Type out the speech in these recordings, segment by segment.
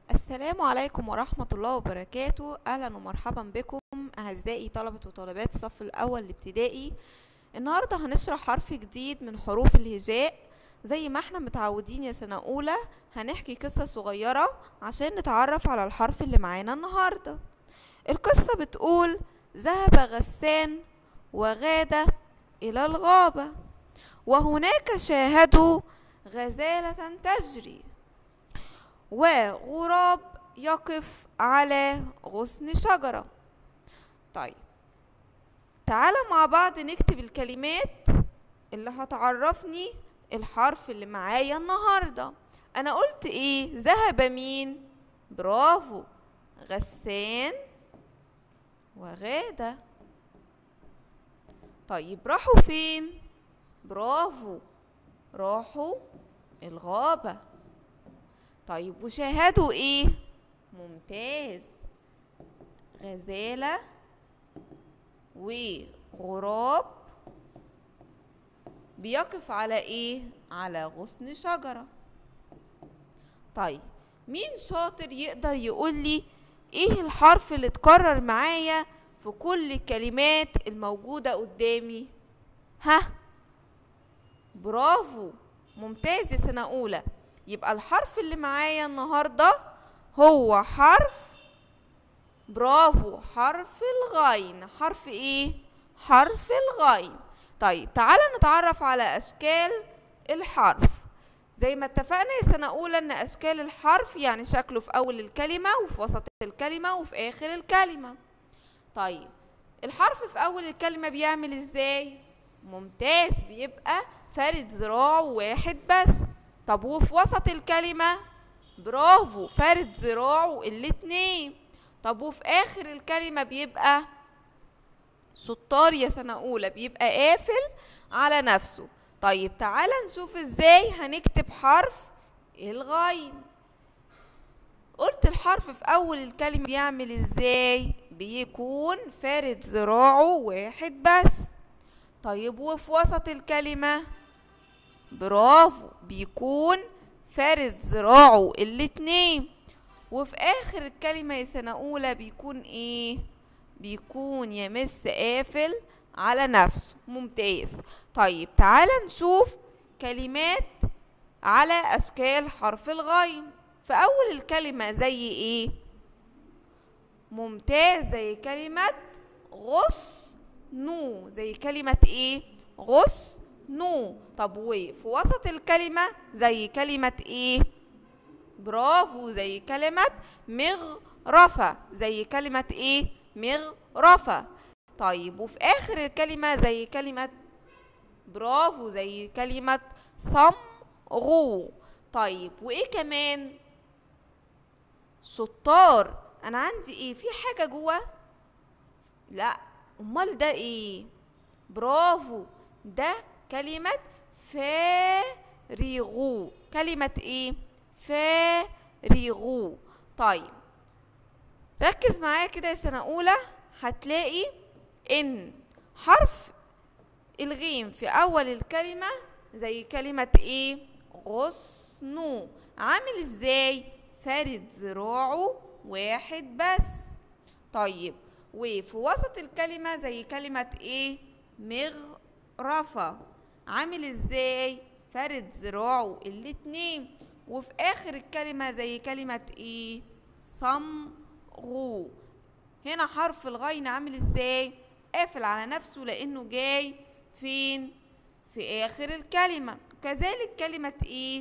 السلام عليكم ورحمة الله وبركاته أهلا ومرحبا بكم أعزائي طلبة وطالبات الصف الأول الابتدائي النهاردة هنشرح حرف جديد من حروف الهجاء زي ما احنا متعودين يا سنة أولى هنحكي قصة صغيرة عشان نتعرف على الحرف اللي معانا النهاردة القصة بتقول ذهب غسان وغاد إلى الغابة وهناك شاهدوا غزالة تجري وغراب يقف على غصن شجرة طيب تعالى مع بعض نكتب الكلمات اللي هتعرفني الحرف اللي معايا النهاردة أنا قلت إيه ذهب مين برافو غسان وغادة طيب راحوا فين برافو راحوا الغابة طيب وشاهدوا ايه ممتاز غزالة وغراب بيقف على ايه على غصن شجرة طيب مين شاطر يقدر يقول لي ايه الحرف اللي اتكرر معايا في كل الكلمات الموجودة قدامي ها برافو ممتاز يا سنة أولى يبقى الحرف اللي معايا النهاردة هو حرف برافو حرف الغين حرف ايه حرف الغين طيب تعالى نتعرف على اشكال الحرف زي ما اتفقنا يا سنة أولى إن أشكال الحرف يعني شكله في أول الكلمة وفي وسط الكلمة وفي آخر الكلمة طيب الحرف في أول الكلمة بيعمل إزاي؟ ممتاز بيبقى فارد ذراعه واحد بس طب وفي وسط الكلمة برافو فارد ذراعه الاتنين طب وفي آخر الكلمة بيبقى شطار يا سنة أولى بيبقى قافل على نفسه طيب تعالى نشوف ازاي هنكتب حرف الغين قلت الحرف في أول الكلمة بيعمل ازاي بيكون فارد ذراعه واحد بس طيب وفي وسط الكلمة برافو بيكون فارد ذراعه الاتنين وفي اخر الكلمة يا سنة اولى بيكون ايه بيكون يمس قافل على نفسه ممتاز طيب تعالى نشوف كلمات على اشكال حرف الغين في اول الكلمة زي ايه ممتاز زي كلمة غص نو زي كلمة ايه غص نو طب وفي وسط الكلمة زي كلمة ايه برافو زي كلمة مغرفة زي كلمة ايه مغرفة طيب وفي آخر الكلمة زي كلمة برافو زي كلمة صمغو طيب وإيه كمان شطار أنا عندي إيه في حاجة جوه لا أمال ده إيه برافو ده كلمة فارغو كلمة ايه فارغو طيب ركز معايا كده يا سنة أولى هتلاقي إن حرف الغين في أول الكلمة زي كلمة إيه غصنو عامل إزاي فارد ذراعه واحد بس طيب وفي وسط الكلمة زي كلمة إيه مغرفة عامل ازاي فرد ذراعه الاتنين وفي اخر الكلمة زي كلمة ايه صمغو هنا حرف الغين عامل ازاي قافل على نفسه لانه جاي فين في اخر الكلمة كذلك كلمة ايه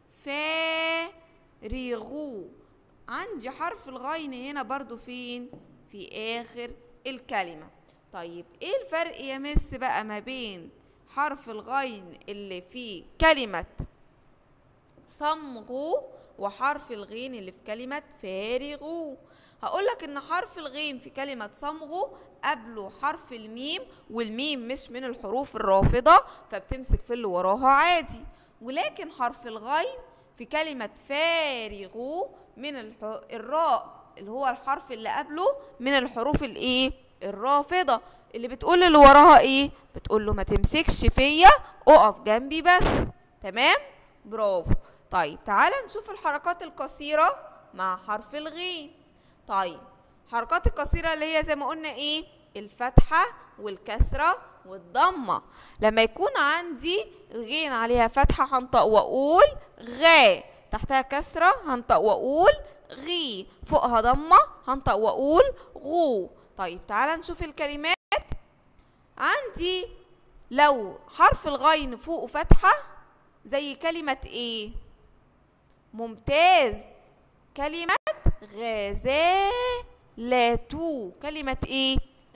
فارغو عندي حرف الغين هنا برضو فين في اخر الكلمة طيب ايه الفرق يا مس بقى ما بين حرف الغين اللي في كلمة صمغو وحرف الغين اللي في كلمة فارغو هقولك ان حرف الغين في كلمة صمغو قبله حرف الميم والميم مش من الحروف الرافضة فبتمسك في اللي وراها عادي ولكن حرف الغين في كلمة فارغو من الح... الراء اللي هو الحرف اللي قبله من الحروف الايه الرافضة اللي بتقول اللي وراها ايه بتقول له ما تمسكش فيا اقف جنبي بس تمام برافو طيب تعالى نشوف الحركات القصيرة مع حرف الغين طيب حركات القصيرة اللي هي زي ما قلنا ايه الفتحة والكسرة والضمة لما يكون عندي غين عليها فتحة هنطق وأقول غا تحتها كسرة هنطق وأقول غي فوقها ضمة هنطق وأقول غو طيب تعالى نشوف الكلمات عندي لو حرف الغين فوقه فتحة زي كلمة ايه ممتاز كلمة غزالة كلمة ايه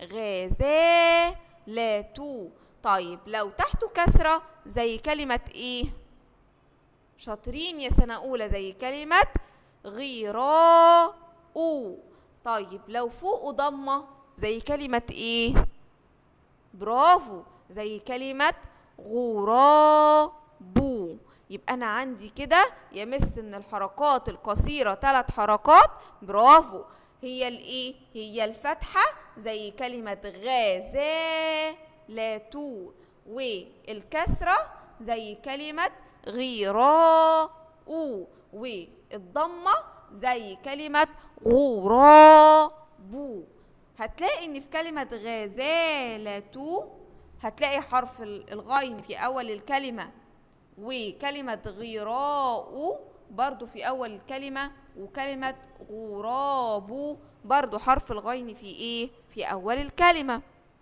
غزالة طيب لو تحته كسرة زي كلمة ايه شاطرين يا سنة أولى زي كلمة غيراء طيب لو فوقه ضمة زي كلمة ايه برافو زي كلمة غراب يبقى أنا عندي كده يمس إن الحركات القصيرة ثلاث حركات برافو هي الإيه؟ هي الفتحة زي كلمة غازالة والكسرة زي كلمة غيراء والضمة زي كلمة غراب هتلاقي ان في كلمة غزالة هتلاقي حرف الغين في اول الكلمة وكلمة غراء برضو في اول الكلمة وكلمة غراب برضو حرف الغين في ايه في اول الكلمة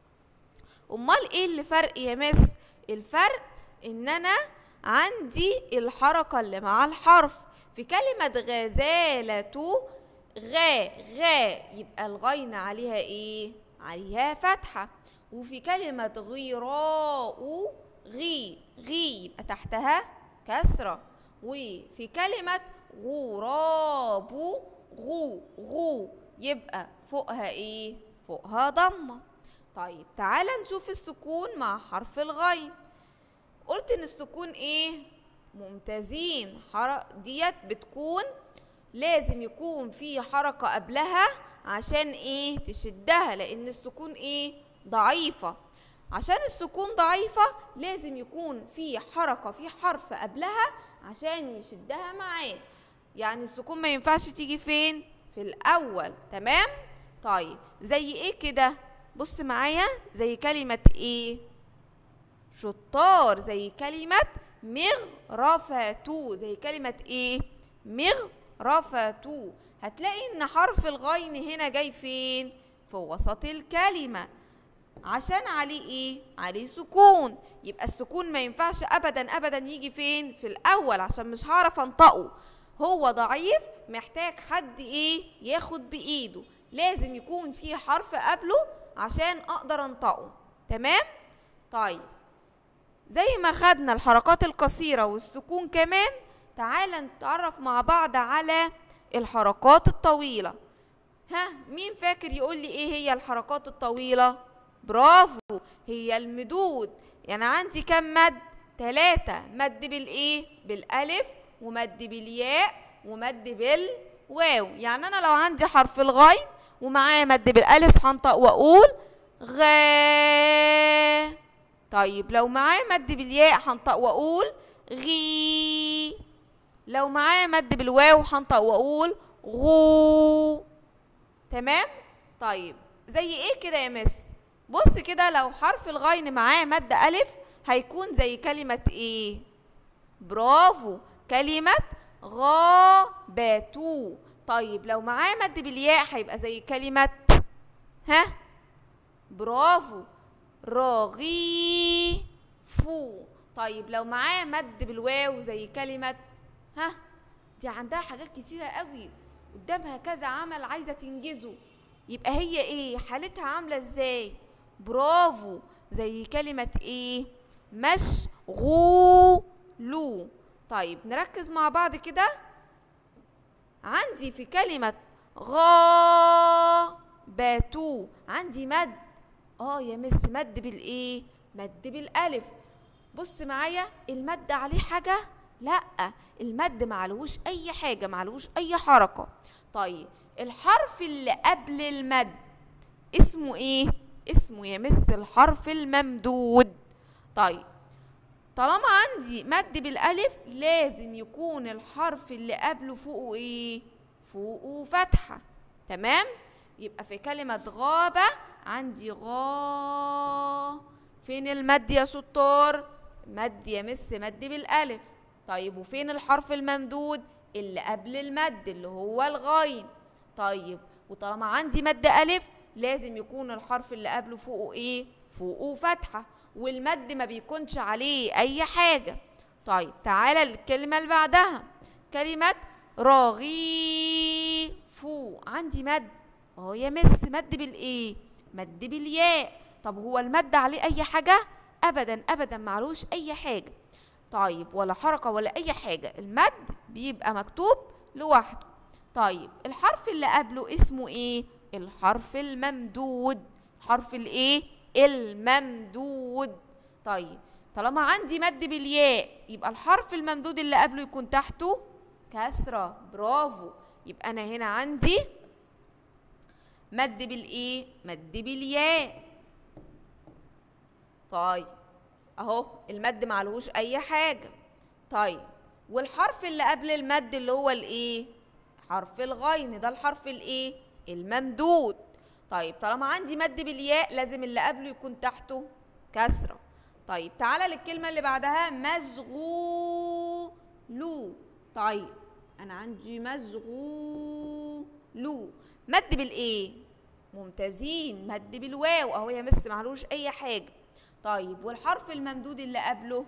امال ايه اللي فرق يا مس الفرق ان انا عندي الحركة اللي مع الحرف في كلمة غزالة غا غا يبقى الغين عليها ايه عليها فتحة وفي كلمة غيراء غي غي يبقى تحتها كسرة وفي كلمة غراب غو غو يبقى فوقها ايه فوقها ضمة طيب تعالى نشوف السكون مع حرف الغين قلت ان السكون ايه ممتازين ديت بتكون لازم يكون في حركة قبلها عشان ايه تشدها لان السكون ايه ضعيفة عشان السكون ضعيفة لازم يكون في حركة في حرف قبلها عشان يشدها معاه يعني السكون ما ينفعش تيجي فين في الاول تمام طيب زي ايه كده بص معايا زي كلمة ايه شطار زي كلمة مغرفتو زي كلمة ايه مغرفتو هتلاقي ان حرف الغين هنا جاي فين في وسط الكلمة عشان عليه ايه عليه سكون يبقى السكون ما ينفعش ابدا ابدا يجي فين في الاول عشان مش هعرف انطقه هو ضعيف محتاج حد ايه ياخد بايده لازم يكون في حرف قبله عشان اقدر انطقه تمام طيب زي ما خدنا الحركات القصيرة والسكون كمان تعال نتعرف مع بعض على الحركات الطويلة ها مين فاكر يقول لي ايه هي الحركات الطويلة برافو هي المدود يعني عندي كم مد ثلاثة مد بالايه بالالف ومد بالياء ومد بالواو يعني انا لو عندي حرف الغين ومعاه مد بالالف هنطق واقول غا طيب لو معاه مد بالياء هنطق واقول غي لو معاه مد بالواو هنطق واقول غو تمام طيب زي ايه كده يا مس بص كده لو حرف الغين معاه مد الف هيكون زي كلمة ايه برافو كلمة غاباتو طيب لو معاه مد بالياء هيبقى زي كلمة ها برافو رغيفو طيب لو معاه مد بالواو زي كلمة ها دي عندها حاجات كتيرة قوي قدامها كذا عمل عايزة تنجزه يبقى هي ايه حالتها عاملة ازاي برافو زي كلمة ايه مشغولو طيب نركز مع بعض كده عندي في كلمة غاباتو عندي مد اه يا مس مد بالايه مد بالالف بص معايا المد عليه حاجة لا المد معلهوش اي حاجة معلهوش اي حركة طيب الحرف اللي قبل المد اسمه ايه اسمه يا مس الحرف الممدود طيب طالما عندي مد بالالف لازم يكون الحرف اللي قبله فوقه ايه فوقه فتحة تمام يبقى في كلمة غابة عندي غا فين المد يا شطار مد يا مس مد بالألف طيب وفين الحرف الممدود اللي قبل المد اللي هو الغين طيب وطالما عندي مد ألف لازم يكون الحرف اللي قبله فوقه ايه فوقه فتحة والمد ما بيكونش عليه أي حاجة طيب تعالى للكلمة اللي بعدها كلمة راغي فو عندي مد اهو يا مس مد بالايه مد بالياء طب هو المد عليه اي حاجة ابدا ابدا معلوش اي حاجة طيب ولا حركة ولا اي حاجة المد بيبقى مكتوب لوحده طيب الحرف اللي قبله اسمه ايه الحرف الممدود الحرف الايه الممدود طيب طالما عندي مد بالياء يبقى الحرف الممدود اللي قبله يكون تحته كسرة برافو يبقى أنا هنا عندي مد بالإيه؟ مد بالياء طيب أهو المد معلهوش أي حاجة طيب والحرف اللي قبل المد اللي هو الإيه؟ حرف الغين ده الحرف الإيه؟ الممدود طيب طالما عندي مد بالياء لازم اللي قبله يكون تحته كسرة طيب تعالى للكلمة اللي بعدها مشغولو طيب أنا عندي مشغولو مد بالإيه؟ ممتازين مد بالواو أهو يا مس معلوش أي حاجة طيب والحرف الممدود اللي قبله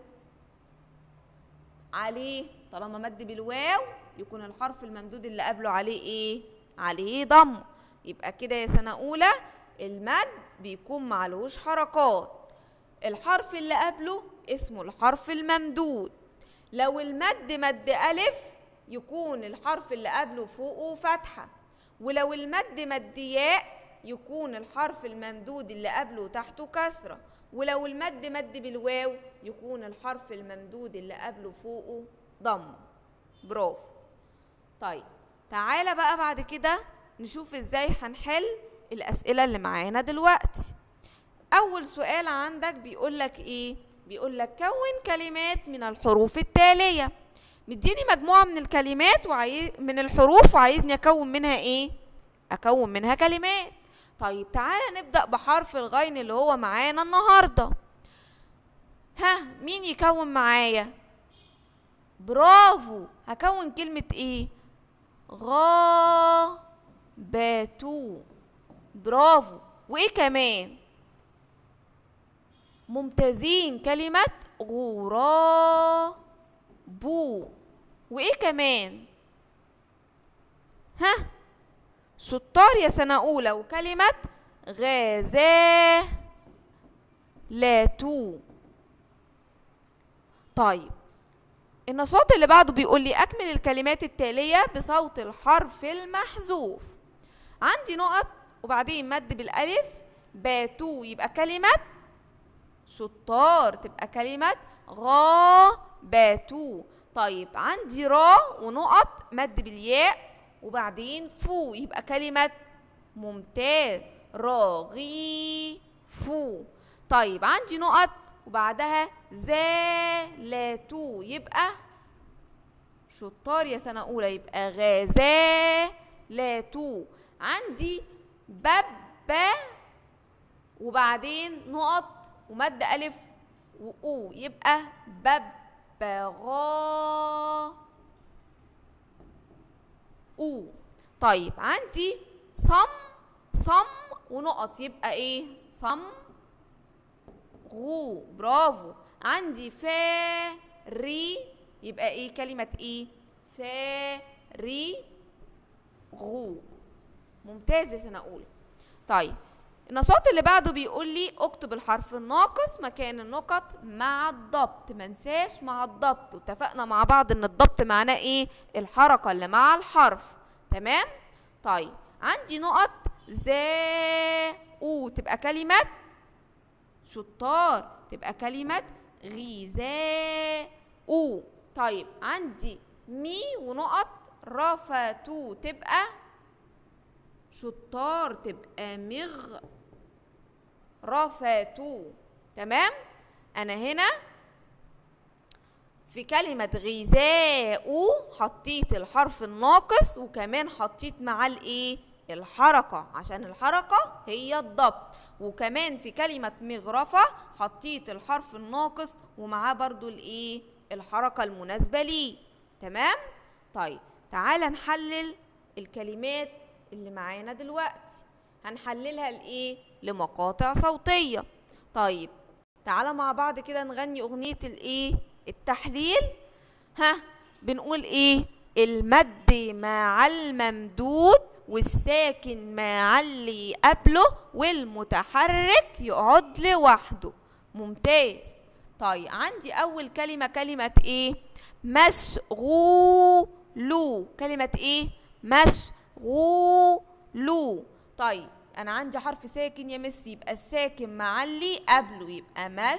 عليه طالما مد بالواو يكون الحرف الممدود اللي قبله عليه ايه عليه ضم يبقى كده يا سنه اولى المد بيكون معلوش حركات الحرف اللي قبله اسمه الحرف الممدود لو المد مد ألف يكون الحرف اللي قبله فوقه فتحة ولو المد مد ياء يكون الحرف الممدود اللي قبله تحته كسرة ولو المد مد بالواو يكون الحرف الممدود اللي قبله فوقه ضمة برافو طيب تعالى بقى بعد كده نشوف ازاي هنحل الأسئلة اللي معانا دلوقتي أول سؤال عندك بيقول لك إيه؟ بيقول لك كون كلمات من الحروف التالية مديني مجموعة من الكلمات وعايز من الحروف وعايزني أكون منها إيه؟ أكون منها كلمات طيب تعالى نبدأ بحرف الغين اللي هو معانا النهاردة ها مين يكون معايا؟ برافو هكون كلمة إيه؟ غا باتو برافو وإيه كمان؟ ممتازين كلمة غرابو وإيه كمان؟ ها شطار يا سنة أولى وكلمة غازا لاتو طيب النشاط اللي بعده بيقول لي أكمل الكلمات التالية بصوت الحرف المحذوف عندي نقط وبعدين مد بالألف باتو يبقى كلمة شطار تبقى كلمة غاباتو طيب عندي را ونقط مد بالياء وبعدين فو يبقى كلمة ممتاز راغي فو طيب عندي نقط وبعدها زالاتو يبقى شطار يا سنة أولى يبقى غازالاتو عندي بابا وبعدين نقط ومد ألف وأو يبقى ببغاء أو طيب عندي صم صم ونقط يبقى إيه صم غو برافو عندي فا ري يبقى إيه كلمة إيه فا ري غو ممتاز يا سنة أولى طيب النشاط اللي بعده بيقول لي اكتب الحرف الناقص مكان النقط مع الضبط ما انساش مع الضبط واتفقنا مع بعض ان الضبط معناه ايه الحركه اللي مع الحرف تمام طيب عندي نقط زا او تبقى كلمه شطار تبقى كلمه غذاء او طيب عندي مي ونقط رفتو تبقى شطار تبقى مغ رفتو تمام انا هنا في كلمة غذاء حطيت الحرف الناقص وكمان حطيت معاه الايه الحركة عشان الحركة هي الضبط وكمان في كلمة مغرفة حطيت الحرف الناقص ومعاه برضو الايه الحركة المناسبة ليه تمام طيب تعالى نحلل الكلمات اللي معانا دلوقتي هنحللها لايه لمقاطع صوتية طيب تعالى مع بعض كده نغني اغنية الايه التحليل ها بنقول ايه المد مع الممدود والساكن مع اللي قبله والمتحرك يقعد لوحده ممتاز طيب عندي اول كلمة كلمة ايه مشغولو كلمة ايه مشغولو طيب انا عندي حرف ساكن يا مس يبقى الساكن مع اللي قبله يبقى مش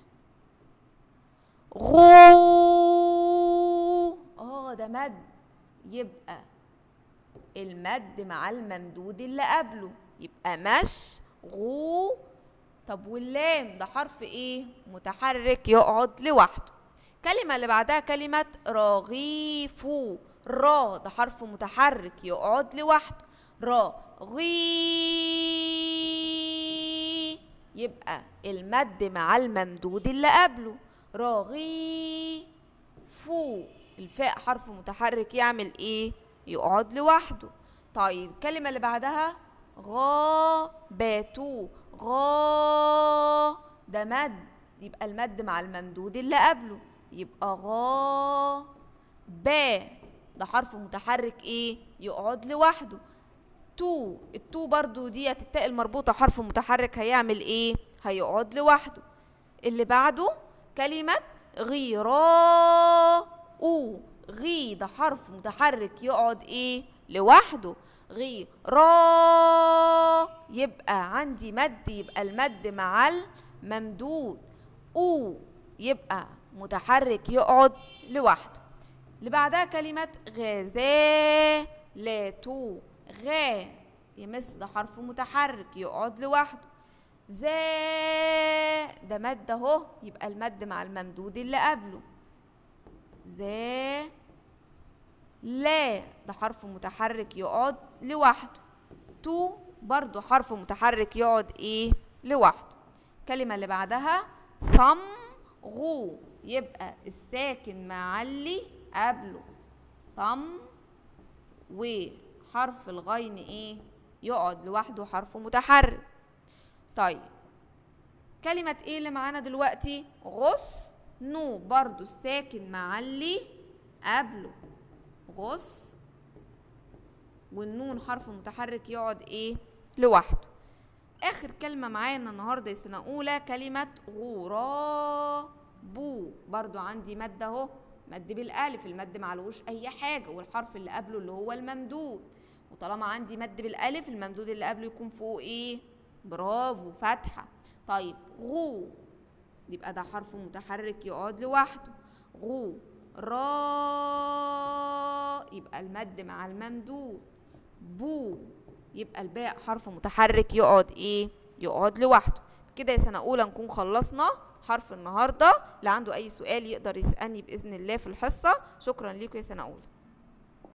غو اه ده مد يبقى المد مع الممدود اللي قبله يبقى مش غو طب واللام ده حرف ايه متحرك يقعد لوحده كلمة اللي بعدها كلمة رغيفو را ده حرف متحرك يقعد لوحده را غي يبقى المد مع الممدود اللي قبله راغي فو الفاء حرف متحرك يعمل ايه يقعد لوحده طيب الكلمة اللي بعدها غاباتو غا ده مد يبقى المد مع الممدود اللي قبله يبقى غا با ده حرف متحرك ايه يقعد لوحده تو التو برضو ديت التاء المربوطة حرف متحرك هيعمل ايه هيقعد لوحده اللي بعده كلمة غيراء غي ده حرف متحرك يقعد ايه لوحده غي را يبقى عندي مد يبقى المد مع الممدود او يبقى متحرك يقعد لوحده اللي بعدها كلمة غزالاتو غا يمس ده حرف متحرك يقعد لوحده زا ده مد اهو يبقى المد مع الممدود اللي قبله زا لا ده حرف متحرك يقعد لوحده تو برضو حرف متحرك يقعد ايه لوحده الكلمة اللي بعدها صم غو يبقى الساكن مع اللي قبله صم وحرف الغين ايه يقعد لوحده حرف متحرك طيب كلمة ايه اللي معانا دلوقتي غص نو برضو الساكن مع اللي قبله غص والنون حرف متحرك يقعد ايه لوحده اخر كلمة معانا النهاردة يا سنة اولى كلمة غرابو برضو عندي مد اهو مد بالالف المد معلوش اي حاجة والحرف اللي قبله اللي هو الممدود وطالما عندي مد بالالف الممدود اللي قبله يكون فوق ايه برافو فتحة طيب غو يبقى ده حرف متحرك يقعد لوحده غو را يبقى المد مع الممدود بو يبقى الباء حرف متحرك يقعد ايه يقعد لوحده كده يا سنة أولى نكون خلصنا حرف النهاردة اللي عنده أي سؤال يقدر يسألني بإذن الله في الحصة شكرا ليكم يا سنة أولى